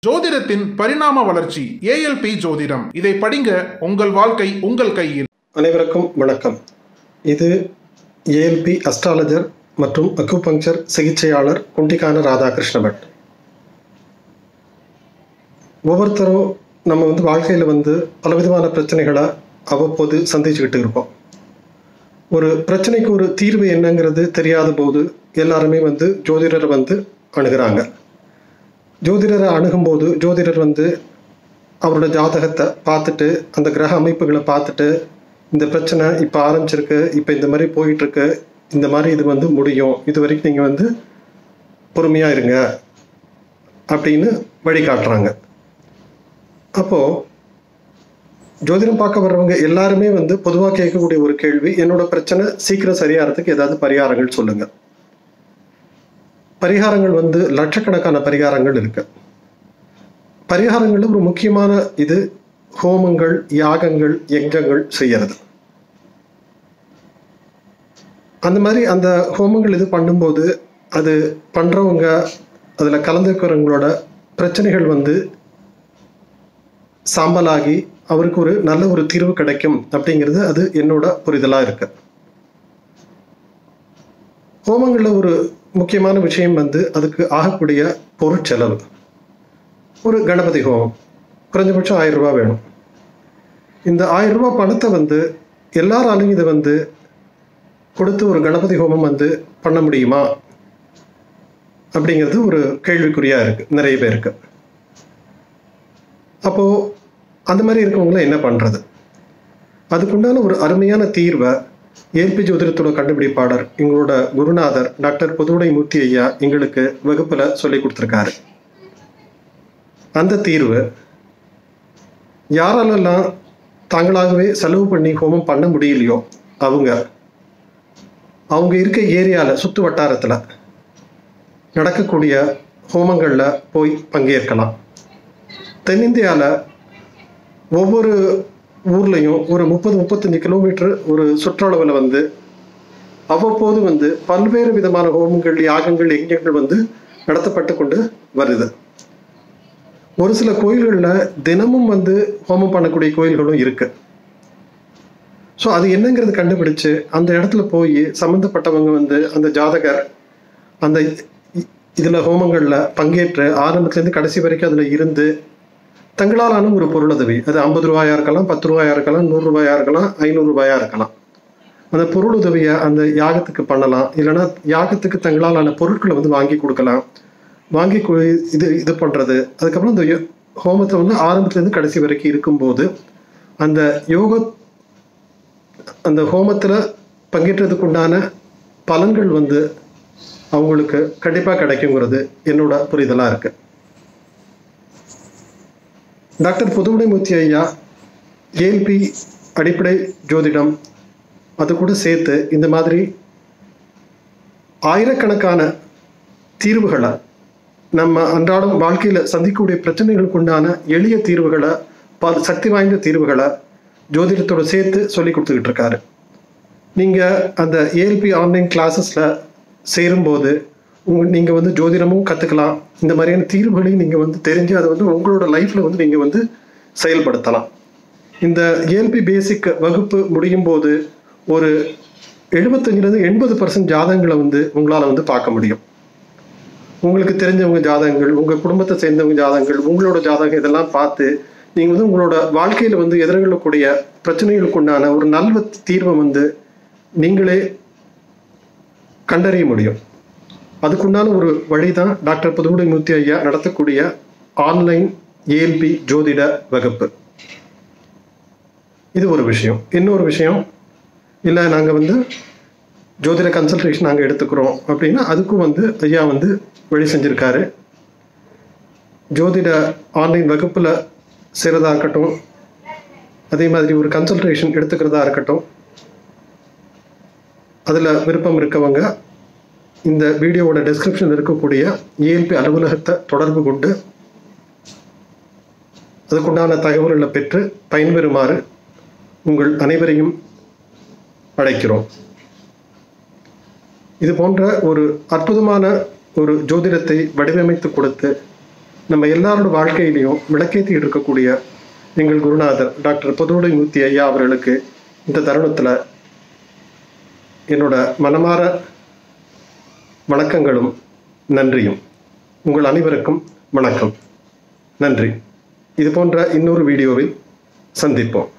ஜோதிடத்தின் பரிணாம வளர்ச்சி ஏஎல்பி ஜோதிடம் இதை படிங்க உங்கள் வாழ்க்கை உங்கள் கையில் அனைவருக்கும் வணக்கம் இது ஏஎல்பி அஸ்ட்ராலஜர் மற்றும் அக்குபங்சர் சிகிச்சையாளர் குண்டிகான ராதாகிருஷ்ண பட் ஒவ்வொருத்தரும் நம்ம வந்து வாழ்க்கையில் வந்து பலவிதமான பிரச்சனைகளை அவ்வப்போது சந்திச்சுக்கிட்டு இருப்போம் ஒரு பிரச்சனைக்கு ஒரு தீர்வு என்னங்கிறது தெரியாத போது எல்லாருமே வந்து ஜோதிடரை வந்து அணுகிறாங்க ஜோதிடரை அணுகும்போது ஜோதிடர் வந்து அவரோட ஜாதகத்தை பார்த்துட்டு அந்த கிரக அமைப்புகளை பார்த்துட்டு இந்த பிரச்சனை இப்போ ஆரம்பிச்சிருக்கு இப்போ இந்த மாதிரி போயிட்டுருக்கு இந்த மாதிரி இது வந்து முடியும் இது வரைக்கும் நீங்கள் வந்து பொறுமையாக இருங்க அப்படின்னு வழிகாட்டுறாங்க அப்போது ஜோதிடம் பார்க்க வர்றவங்க எல்லாருமே வந்து பொதுவாக கேட்கக்கூடிய ஒரு கேள்வி என்னோட பிரச்சனை சீக்கிரம் சரியாகிறதுக்கு ஏதாவது பரிகாரங்கள் சொல்லுங்கள் பரிகாரங்கள் வந்து லட்சக்கணக்கான பரிகாரங்கள் இருக்கு பரிகாரங்கள்ல ஒரு முக்கியமான இது ஹோமங்கள் யாகங்கள் யஜ்ஞங்கள் செய்யறது அந்த மாதிரி அந்த ஹோமங்கள் இது பண்ணும்போது அது பண்றவங்க அதுல கலந்துக்கிறவங்களோட பிரச்சனைகள் வந்து சாம்பலாகி அவருக்கு ஒரு நல்ல ஒரு தீர்வு கிடைக்கும் அப்படிங்கிறது அது என்னோட புரிதலா இருக்கு ஹோமங்களில் ஒரு முக்கியமான விஷயம் வந்து அதுக்கு ஆகக்கூடிய பொருட்செலவு ஒரு கணபதி ஹோமம் குறைஞ்சபட்சம் ஆயிரம் ரூபாய் வேணும் இந்த ஆயிரம் ரூபாய் பணத்தை வந்து எல்லாராலையும் இதை வந்து கொடுத்து ஒரு கணபதி ஹோமம் வந்து பண்ண முடியுமா அப்படிங்கிறது ஒரு கேள்விக்குறியா இருக்கு நிறைய பேருக்கு அப்போ அந்த மாதிரி இருக்கவங்கள என்ன பண்றது அதுக்குண்டான ஒரு அருமையான தீர்வை ஏல்பி ஜோதிடத்தோட கண்டுபிடிப்பாளர் எங்களோட குருநாதர் டாக்டர் புதுவுடை மூர்த்தி ஐயா எங்களுக்கு வகுப்புல சொல்லி கொடுத்துருக்காரு அந்த தீர்வு யாராலெல்லாம் தாங்களாகவே செலவு பண்ணி ஹோமம் பண்ண முடியலையோ அவங்க அவங்க இருக்க ஏரியாவில் சுற்று வட்டாரத்தில் நடக்கக்கூடிய ஹோமங்களில் போய் பங்கேற்கலாம் தென்னிந்தியாவில் ஒவ்வொரு ஊர்லேயும் ஒரு முப்பது முப்பத்தஞ்சு கிலோமீட்டர் ஒரு சுற்றளவில் வந்து அவ்வப்போது வந்து பல்வேறு விதமான ஹோமங்கள் யாகங்கள் யஜ்ஞங்கள் வந்து நடத்தப்பட்டு கொண்டு வருது ஒரு சில கோயில்களில் தினமும் வந்து ஹோமம் பண்ணக்கூடிய கோயில்களும் இருக்கு ஸோ அது என்னங்கிறது கண்டுபிடிச்சு அந்த இடத்துல போய் சம்மந்தப்பட்டவங்க வந்து அந்த ஜாதகர் அந்த இதில் ஹோமங்களில் பங்கேற்று ஆரம்பத்துலேருந்து கடைசி வரைக்கும் அதில் இருந்து தங்களாலான ஒரு பொருளுதவி அது ஐம்பது ரூபாயா இருக்கலாம் பத்து ரூபாயா இருக்கலாம் நூறு ரூபாயா இருக்கலாம் ஐநூறு ரூபாயா இருக்கலாம் அந்த பொருளுதவியை அந்த யாகத்துக்கு பண்ணலாம் இல்லைன்னா யாகத்துக்கு தங்களாலான பொருட்களை வந்து வாங்கி கொடுக்கலாம் வாங்கி கு- இது இது பண்ணுறது அதுக்கப்புறம் இந்த யோ- ஹோமத்தை வந்து ஆரம்பத்துலேருந்து கடைசி வரைக்கும் இருக்கும்போது அந்த யோக அந்த ஹோமத்தில் பங்கேற்றதுக்கு உண்டான பலன்கள் வந்து அவங்களுக்கு கண்டிப்பாக கிடைக்குங்கிறது என்னோட புரிதலாக இருக்குது டாக்டர் புதுவுடைமூர்த்தி ஐயா ஏல்பி அடிப்படை ஜோதிடம் அது கூட சேர்த்து இந்த மாதிரி ஆயிரக்கணக்கான தீர்வுகளை நம்ம அன்றாடம் வாழ்க்கையில் சந்திக்கக்கூடிய பிரச்சனைகளுக்கு உண்டான எளிய தீர்வுகளை பல சக்தி வாய்ந்த தீர்வுகளை ஜோதிடத்தோட சேர்த்து சொல்லி கொடுத்துக்கிட்டு இருக்காரு நீங்கள் அந்த ஏஎல்பி ஆன்லைன் கிளாஸஸில் சேரும்போது உங்க நீங்கள் வந்து ஜோதிடமும் கற்றுக்கலாம் இந்த மாதிரியான தீர்வுகளையும் நீங்கள் வந்து தெரிஞ்சு அதை வந்து உங்களோட லைஃப்பில் வந்து நீங்கள் வந்து செயல்படுத்தலாம் இந்த ஏஎல்பி பேசிக் வகுப்பு முடியும் போது ஒரு எழுபத்தஞ்சிலேருந்து எண்பது பர்சன்ட் ஜாதகங்களை வந்து உங்களால் வந்து பார்க்க முடியும் உங்களுக்கு தெரிஞ்சவங்க ஜாதகங்கள் உங்கள் குடும்பத்தை சேர்ந்தவங்க ஜாதகங்கள் உங்களோட ஜாதகம் இதெல்லாம் பார்த்து நீங்கள் வந்து உங்களோட வாழ்க்கையில் வந்து எதிர்கொள்ளக்கூடிய பிரச்சனைகளுக்கு உண்டான ஒரு நல்ல தீர்வை வந்து நீங்களே கண்டறிய முடியும் அதுக்குண்டான ஒரு வழி தான் டாக்டர் புதுவுடை மூர்த்தி ஐயா நடத்தக்கூடிய ஆன்லைன் ஏஎல்பி ஜோதிட வகுப்பு இது ஒரு விஷயம் இன்னொரு விஷயம் இல்லை நாங்கள் வந்து ஜோதிட கன்சல்டேஷன் நாங்கள் எடுத்துக்கிறோம் அப்படின்னா அதுக்கும் வந்து ஐயா வந்து வழி செஞ்சுருக்காரு ஜோதிட ஆன்லைன் வகுப்பில் செய்கிறதா இருக்கட்டும் அதே மாதிரி ஒரு கன்சல்டேஷன் எடுத்துக்கிறதா இருக்கட்டும் அதில் விருப்பம் இருக்கவங்க இந்த வீடியோவோட டெஸ்கிரிப்ஷனில் இருக்கக்கூடிய ஏஎல்பி அலுவலகத்தை தொடர்பு கொண்டு அதுக்குண்டான தகவல்களை பெற்று பயன்பெறுமாறு உங்கள் அனைவரையும் அழைக்கிறோம் இது போன்ற ஒரு அற்புதமான ஒரு ஜோதிடத்தை வடிவமைத்து கொடுத்து நம்ம எல்லாரோட வாழ்க்கையிலையும் விளக்கேற்றிட்டு இருக்கக்கூடிய எங்கள் குருநாதர் டாக்டர் பொதுவுடை மூர்த்தி ஐயா அவர்களுக்கு இந்த தருணத்தில் என்னோட மனமார வணக்கங்களும் நன்றியும் உங்கள் அனைவருக்கும் வணக்கம் நன்றி இது போன்ற இன்னொரு வீடியோவில் சந்திப்போம்